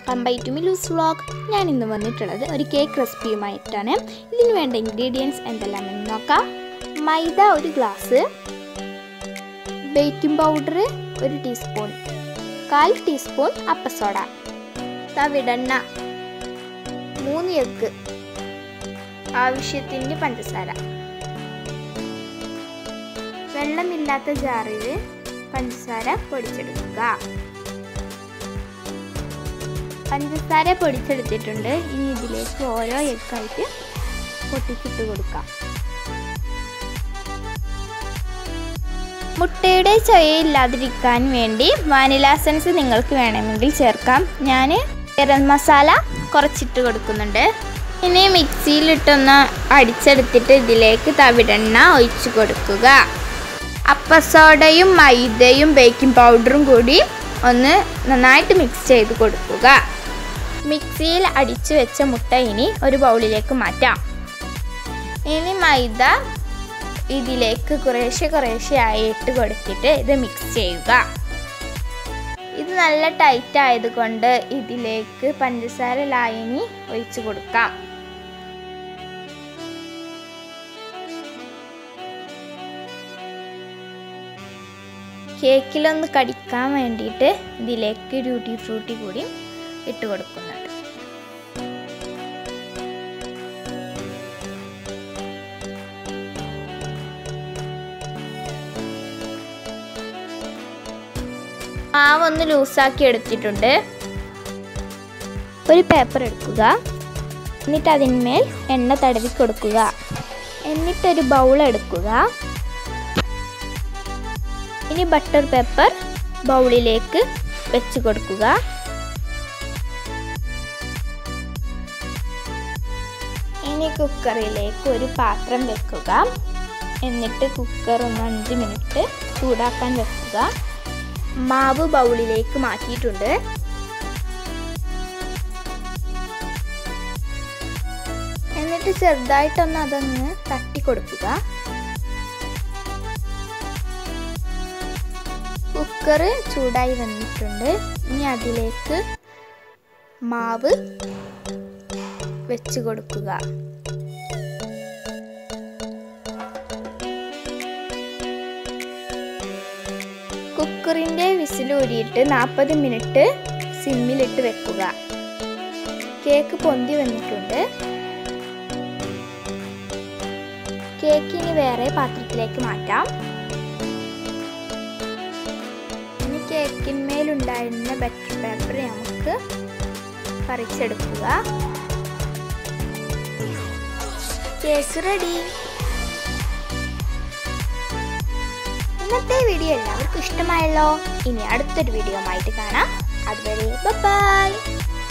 welcome by to Milu's vlog ഞാൻ ഇന്ന് വന്നിട്ടുള്ളത് ഒരു കേക്ക് റെസിപ്പിയുമായിട്ടാണ് ഇതിന് വേണ്ട ഇൻഗ്രീഡിയൻസ് എന്തെല്ലാമെന്ന് നോക്കാം മൈദ ഒരു ഗ്ലാസ് ബേക്കിംഗ് പൗഡർ ഒരു ടീസ്പൂൺ കാൽ ടീസ്പൂൺ അപ്പസോഡ തവിടെണ്ണ മൂന്ന് എഗ്ഗ് ആവശ്യത്തിന് പഞ്ചസാര വെള്ളമില്ലാത്ത ജാറിൽ പഞ്ചസാര പൊടിച്ചെടുക്കുക പഞ്ചസാര പൊടിച്ചെടുത്തിട്ടുണ്ട് ഇനി ഇതിലേക്ക് ഓരോ എഗ്ഗായിട്ട് പൊട്ടിച്ചിട്ട് കൊടുക്കാം മുട്ടയുടെ ചൊയയില്ലാതിരിക്കാൻ വേണ്ടി വാനില സെൻസ് നിങ്ങൾക്ക് വേണമെങ്കിൽ ചേർക്കാം ഞാൻ ഗരം മസാല കുറച്ചിട്ട് കൊടുക്കുന്നുണ്ട് ഇനി മിക്സിയിലിട്ടൊന്ന് അടിച്ചെടുത്തിട്ട് ഇതിലേക്ക് തവിടെണ്ണ ഒഴിച്ചു കൊടുക്കുക അപ്പസോഡയും മൈദയും ബേക്കിംഗ് പൗഡറും കൂടി ഒന്ന് നന്നായിട്ട് മിക്സ് ചെയ്ത് കൊടുക്കുക മിക്സിയിൽ അടിച്ചു വെച്ച മുട്ട ഇനി ഒരു ബൗളിലേക്ക് മാറ്റാം ഇനി മൈദ ഇതിലേക്ക് കുറേശ്ശെ കുറേശ്ശെ ആയി ഇട്ട് കൊടുത്തിട്ട് ഇത് മിക്സ് ചെയ്യുക ഇത് നല്ല ടൈറ്റ് ആയതുകൊണ്ട് ഇതിലേക്ക് പഞ്ചസാര ലായനി ഒഴിച്ചു കൊടുക്കാം കേക്കിലൊന്ന് കടിക്കാൻ വേണ്ടിയിട്ട് ഇതിലേക്ക് ഡ്യൂട്ടി ഫ്രൂട്ടി കൂടി ഇട്ട് കൊടുക്കുന്നുണ്ട് മാവ് ഒന്ന് ലൂസാക്കി എടുത്തിട്ടുണ്ട് ഒരു പേപ്പർ എടുക്കുക എന്നിട്ട് അതിന്മേൽ എണ്ണ തടവി കൊടുക്കുക എന്നിട്ടൊരു ബൗൾ എടുക്കുക ഇനി ബട്ടർ പേപ്പർ ബൗളിലേക്ക് വെച്ച് കൊടുക്കുക ഇനി കുക്കറിലേക്ക് ഒരു പാത്രം വെക്കുക എന്നിട്ട് കുക്കർ ഒന്ന് അഞ്ച് മിനിറ്റ് ചൂടാക്കാൻ വെക്കുക മാവ് ബൗളിലേക്ക് മാറ്റിയിട്ടുണ്ട് എന്നിട്ട് ചെറുതായിട്ടൊന്ന് അതൊന്ന് തട്ടി കൊടുക്കുക കുക്കർ ചൂടായി വന്നിട്ടുണ്ട് ഇനി അതിലേക്ക് മാവ് വെച്ച് കൊടുക്കുക കുക്കറിൻ്റെ വിസിലൂരിയിട്ട് നാൽപ്പത് മിനിറ്റ് സിമ്മിലിട്ട് വെക്കുക കേക്ക് പൊന്തി വന്നിട്ടുണ്ട് കേക്ക് ഇനി വേറെ പാത്രത്തിലേക്ക് മാറ്റാം ഇനി കേക്കിന്മേലുണ്ടായിരുന്ന ബട്ടർ പേപ്പർ നമുക്ക് പറിച്ചെടുക്കുക കേക്ക് റെഡി ഇന്നത്തെ വീഡിയോ എല്ലാവർക്കും ഇഷ്ടമായല്ലോ ഇനി അടുത്തൊരു വീഡിയോ ആയിട്ട് കാണാം അതുവരെ ബൈ